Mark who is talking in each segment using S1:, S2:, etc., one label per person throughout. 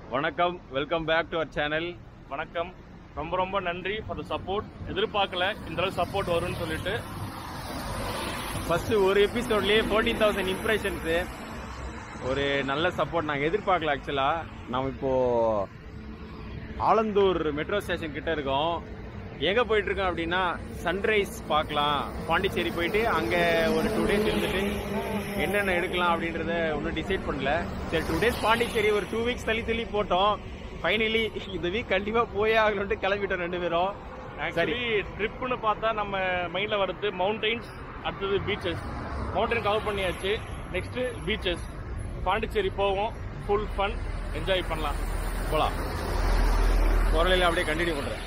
S1: வணக்கம் welcome back to our channel
S2: வணக்கம் ரொம்ப ரொம்ப நன்றி ஃபார் த சப்போர்ட் எதிர்பார்க்கல இந்த அளவுக்கு சப்போர்ட் வரும்னு சொல்லிட்டு
S1: ஃபர்ஸ்ட் ஒரு எபிசோட்லயே ஃபோர்டீன் தௌசண்ட் இம்ப்ரெஷன்ஸு ஒரு நல்ல சப்போர்ட் நாங்கள் எதிர்பார்க்கல ஆக்சுவலாக நம்ம இப்போ ஆலந்தூர் மெட்ரோ ஸ்டேஷன் கிட்ட இருக்கோம் எங்கே போயிட்டு இருக்கோம் அப்படின்னா சன்ரைஸ் பார்க்கலாம் பாண்டிச்சேரி போயிட்டு அங்கே ஒரு டூ டேஸ் இருந்துட்டு என்னென்ன எடுக்கலாம் அப்படின்றத ஒன்றும் டிசைட் பண்ணல சரி டூ டேஸ் பாண்டிச்சேரி ஒரு டூ வீக்ஸ் தள்ளி தள்ளி போட்டோம் ஃபைனலி இந்த வீக் கண்டிப்பாக போயே ஆகணும்ட்டு கிளம்பிட்டோம் ரெண்டு பேரும் சரி
S2: ஆக்சுவலி ட்ரிப்புன்னு பார்த்தா நம்ம மைண்டில் வருது மவுண்டெயின்ஸ் அடுத்தது பீச்சஸ் மவுண்டைன் கவர் பண்ணியாச்சு நெக்ஸ்ட் பீச்சஸ் பாண்டிச்சேரி போவோம் ஃபுல் ஃபன் என்ஜாய் பண்ணலாம்
S1: போகலாம் குரலையில் அப்படியே கண்டினியூ பண்ணுறேன்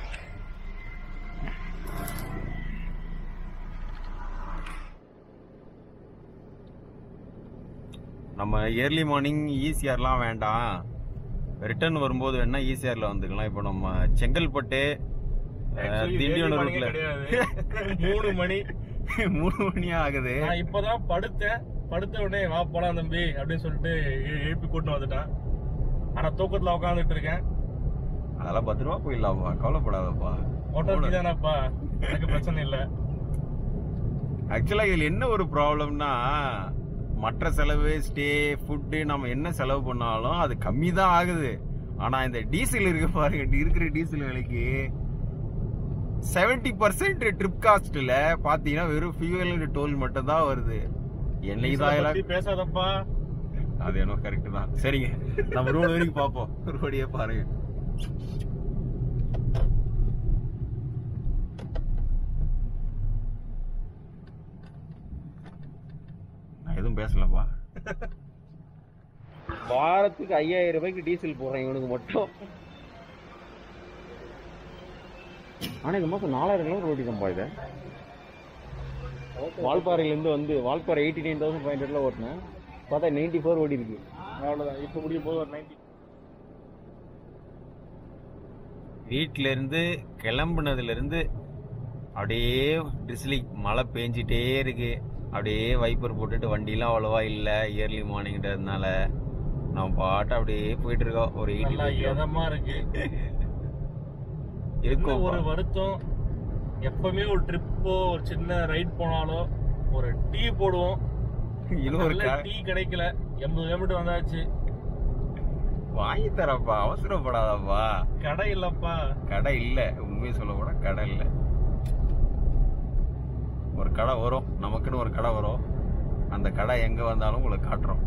S1: நம்ம ஏர்லி மார்னிங் ஈசிஆர்லாம் வேண்டாம் ரிட்டர்ன் வரும்போது வேணா ஈசிஆர்ல வந்துக்கலாம் இப்போ நம்ம செங்கல்பட்டு அஹ்,
S2: Actually,
S1: திண்டிவனம்
S2: early morning
S1: ரூட்ல
S2: கிடையாது. மூணு மணி
S1: மூணு மணி ஆகுது
S2: நான் இப்பதான் படுத்தேன் படுத்த உடனே வா போலாம் தம்பி அப்படின்னு சொல்லிட்டு எ- எழுப்பி கூட்டிட்டு வந்துட்டான் ஆனா தூக்கத்துல உட்காந்துட்டு இருக்கேன்
S1: அதெல்லாம் பத்திரமா போயிடலாம்ப்பா கவலைப்படாதப்பா
S2: ஹோட்டல் நீ தானப்பா எனக்கு பிரச்சனை இல்லை
S1: ஆக்சுவலா இதுல என்ன ஒரு ப்ராப்ளம்னா மற்ற செலவு ஸ்டே ஃபுட்டு நம்ம என்ன செலவு பண்ணாலும் அது கம்மி தான் ஆகுது ஆனா இந்த டீசல் இருக்கு பாருங்க இருக்கிற டீசல் விலைக்கு செவன்டி பர்சன்ட் ட்ரிப் காஸ்ட்ல பாத்தீங்கன்னா வெறும் ஃபியூவல் டோல் மட்டும் தான் வருது என்னைக்கு தான்
S2: பத்தி
S1: எல்லாம்
S2: பேசாதப்பா
S1: அது என்ன கரெக்ட் தான் சரிங்க நம்ம ரோடு வரைக்கும் பார்ப்போம் ரோடியே பாருங்க நான் எதுவும் பேசலப்பா வாரத்துக்கு ஐயாயிரம் ரூபாய்க்கு டீசல் போடுறேன் இவனுக்கு மட்டும் ஆனா இந்த மாசம் நாலாயிரம் கிலோமீட்டர் ஓட்டிட்டோம்ப்பா இதை வால்பாறையிலேருந்து வந்து Valparai eighty nine thousand five ஹண்ட்ரட்ல ஓட்டினேன் பார்த்தா நைன்டி ஃபோர் ஓடி இருக்கு
S2: அவ்வளவுதான் இப்ப முடியும் போது ஒரு நைன்டி
S1: வீட்டில இருந்து கிளம்புனதுல இருந்து அப்படியே ட்ரிஸ்லிக் மழை பேஞ்சிட்டே இருக்கு அப்படியே வைப்பர் போட்டுட்டு வண்டிலாம் அவ்வளவா இல்லை இயர்லி மார்னிங்கிறதுனால நம்ம பாட்டு அப்படியே போயிட்டு இருக்கோம் ஒரு
S2: நல்லா
S1: எயிட்டி
S2: இதமா இருக்கு என்ன
S1: இருக்கும்
S2: ஒரு வருத்தம் எப்பவுமே ஒரு ட்ரிப்போ ஒரு சின்ன ரைட் போனாலோ ஒரு டீ போடுவோம்
S1: இன்னும் ஒரு
S2: நல்ல
S1: க-
S2: டீ கிடைக்கல எண்பது கிலோமீட்டர் வந்தாச்சு
S1: வாங்கி தரப்பா அவசரப்படாதப்பா
S2: கடை இல்லப்பா
S1: கடை இல்ல உண்மையை சொல்ல கூட கடை இல்ல ஒரு கடை வரும் நமக்குன்னு ஒரு கடை வரும் அந்த கடை எங்க வந்தாலும் உங்களுக்கு காட்டுறோம்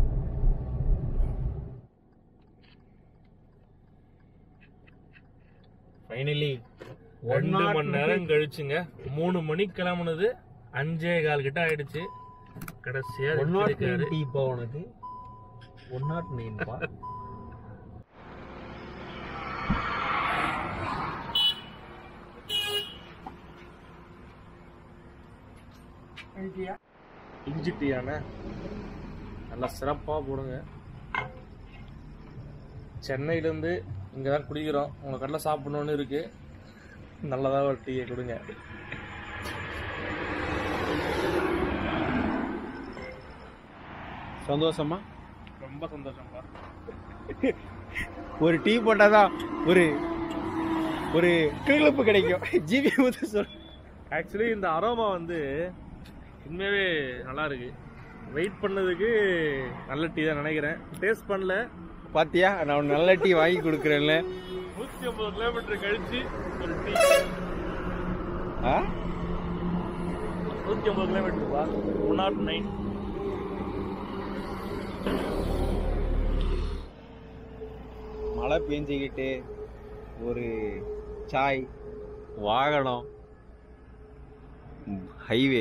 S2: ஃபைனலி ரெண்டு மணி நேரம் கழிச்சுங்க மூணு மணிக்கு கிளம்புனது அஞ்சே கால் கிட்ட ஆயிடுச்சு கடைசியா இருக்காரு
S1: டீப்பா உனக்கு ஒன் நாட் நைன்பா
S2: இஞ்சி டீயான நல்லா சிறப்பாக போடுங்க சென்னையிலேருந்து இங்கே தான் குடிக்கிறோம் உங்கள் கடையில் சாப்பிடணுன்னு இருக்கு நல்லதாக ஒரு டீயை கொடுங்க
S1: சந்தோஷமா
S2: ரொம்ப சந்தோஷம்ப்பா
S1: ஒரு டீ போட்டாதான் ஒரு ஒரு கிளிப்பு கிடைக்கும் ஜிபி வந்து சொல்
S2: ஆக்சுவலி இந்த அரோமா வந்து உண்மையாகவே நல்லா இருக்கு வெயிட் பண்ணதுக்கு நல்ல டீ தான் நினைக்கிறேன் டேஸ்ட் பண்ணல
S1: பாத்தியா நான் உனக்கு நல்ல டீ வாங்கி கொடுக்குறேன்ல
S2: நூற்றி ஐம்பது கிலோமீட்டர் கழிச்சு ஒரு டீ
S1: ஆ?
S2: நூற்றி ஐம்பது கிலோமீட்டர்ப்பா ஒன் நாட் நைன்
S1: மழை பெஞ்சிக்கிட்டு ஒரு சாய் வாகனம் ஹைவே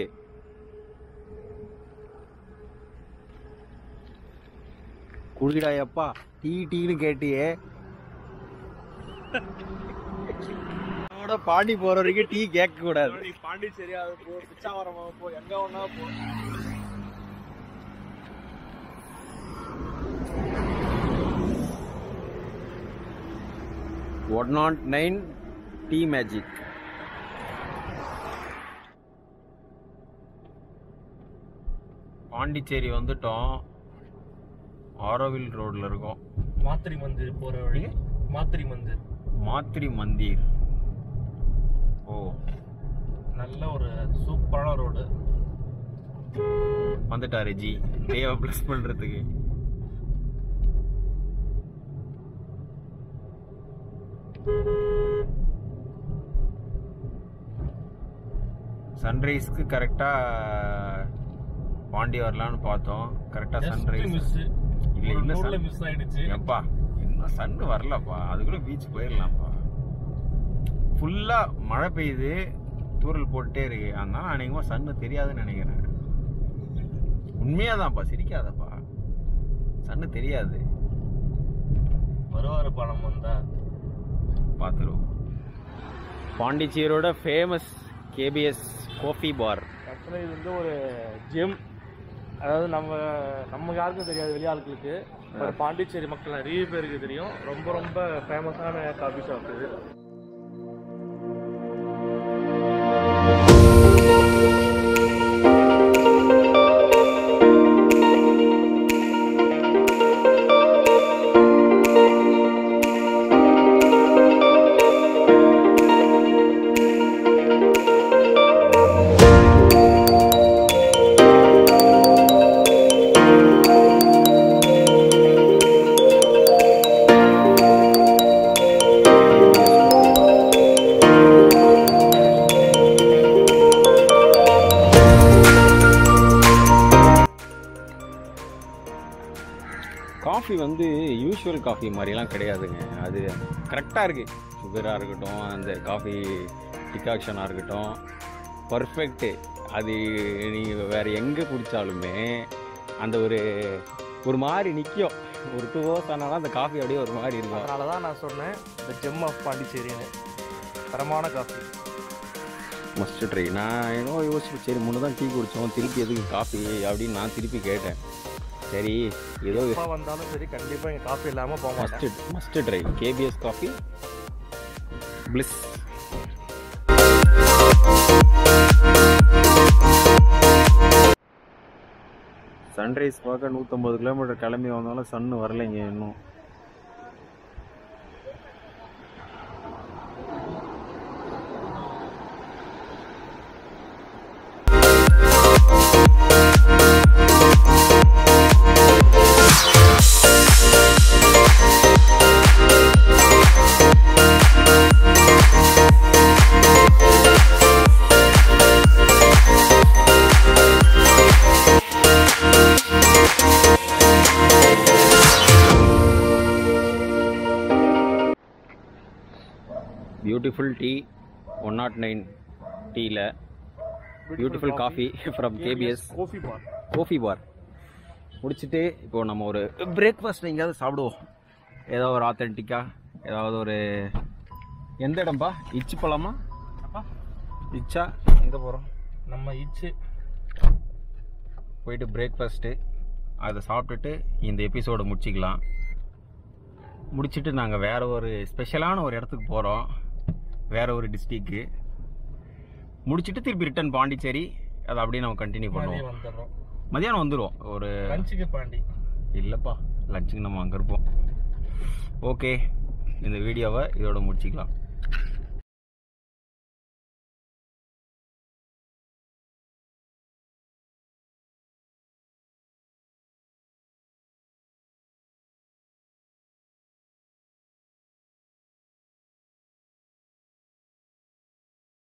S1: குடிடாயப்பா டீ டீன்னு கேட்டியே அதோட பாண்டி போற வரைக்கும் டீ கேட்க கூடாது
S2: நீ பாண்டிச்சேரி அது போ பிச்சாவரம் போ எங்க ஒண்ணா போ
S1: one nought nine tea magic Pondicherry வந்துட்டோம் ஆரோவில் ரோட்ல இருக்கோம்
S2: மாத்திரி மந்திர் போற வழி மாத்திரி மந்திர்
S1: மாத்ரி மந்திர் ஓ
S2: நல்ல ஒரு சூப்பரான ரோடு
S1: வந்துட்டாரு ஜி டேவை ப்ளஸ் பண்றதுக்கு சன்ரைஸ்க்கு கரெக்டா பாண்டி வரலான்னு பார்த்தோம் கரெக்டா சன்ரைஸ்
S2: மிஸ்
S1: இல்ல இல்ல
S2: நூறுல
S1: sun-
S2: மிஸ் ஆயிடுச்சு
S1: எப்பா இன்னும் சன் வரலப்பா அதுக்குள்ள பீச் போயிடலாம்ப்பா ஃபுல்லா மழை பெய்யுது தூறல் போட்டுட்டே இருக்கு அதனால அநேகமா சன்னு தெரியாதுன்னு நினைக்கிறேன் உண்மையாதான்ப்பா சிரிக்காதப்பா சன்னு தெரியாது
S2: வருவாரு பணம் வந்தா
S1: பார்த்துருவோம் பாண்டிச்சேரியோட ஃபேமஸ் கேபிஎஸ் காஃபி பார்
S2: ஆக்சுவலாக இது வந்து ஒரு ஜிம் அதாவது நம்ம நம்ம யாருக்கும் தெரியாது வெளியாளுகளுக்கு பட் பாண்டிச்சேரி மக்கள் நிறைய பேருக்கு தெரியும் ரொம்ப ரொம்ப ஃபேமஸான காஃபி ஷாப் இது
S1: காஃபி வந்து யூஷுவல் காஃபி மாதிரிலாம் கிடையாதுங்க அது கரெக்டாக இருக்குது சுகராக இருக்கட்டும் அந்த காஃபி டிகாக்ஷனாக இருக்கட்டும் பர்ஃபெக்ட்டு அது நீங்கள் வேறு எங்கே குடித்தாலுமே அந்த ஒரு ஒரு மாதிரி நிற்கும் ஒரு டூ ஹவர்ஸ் ஆனாலும் அந்த காஃபி அப்படியே ஒரு மாதிரி இருக்கும்
S2: அதனால தான் நான் சொன்னேன் இந்த ஜெம் ஆஃப் பாண்டிச்சேரின்னு தரமான காஃபி
S1: மஸ்ட் ட்ரை நான் ஏதோ யோசிச்சு சரி முன்னே தான் டீ குடித்தோம் திருப்பி எதுக்கு காஃபி அப்படின்னு நான் திருப்பி கேட்டேன் சரி ஏதோ
S2: எப்போ வந்தாலும் சரி கண்டிப்பாக இங்கே காஃபி இல்லாமல் போக மாட்டேன்
S1: must must try KPS coffee please sunrise பார்க்க நூற்றம்பது கிலோமீட்டர் கிளம்பி வந்தாலும் சன்னு வரலைங்க இன்னும் beautiful tea one nought nine டீயில் beautiful coffee from KPS
S2: coffee bar
S1: coffee bar முடிச்சுட்டு இப்போ நம்ம ஒரு பிரேக்ஃபாஸ்ட் எங்கேயாவது சாப்பிடுவோம் ஏதோ ஒரு ஆத்தென்டிக்காக ஏதாவது ஒரு எந்த இடம்பா இச்சு போலாமா
S2: அப்பா
S1: இச்சா எங்கே போகிறோம்
S2: நம்ம இச்சு
S1: போயிட்டு பிரேக்ஃபாஸ்ட்டு அதை சாப்பிட்டுட்டு இந்த எபிசோடை முடிச்சிக்கலாம் முடிச்சுட்டு நாங்கள் வேற ஒரு ஸ்பெஷலான ஒரு இடத்துக்கு போகிறோம் வேற ஒரு டிஸ்ட்ரிக்கு முடிச்சுட்டு திருப்பி ரிட்டர்ன் பாண்டிச்சேரி அதை அப்படியே நம்ம கண்டினியூ
S2: மதியம்
S1: பண்ணுவோம்
S2: வந்துடுறோம்
S1: மதியானம் வந்துடுவோம் ஒரு
S2: லஞ்சுக்கு பாண்டி
S1: இல்லைப்பா லஞ்சுக்கு நம்ம அங்கே இருப்போம் ஓகே இந்த வீடியோவை இதோட முடிச்சிக்கலாம்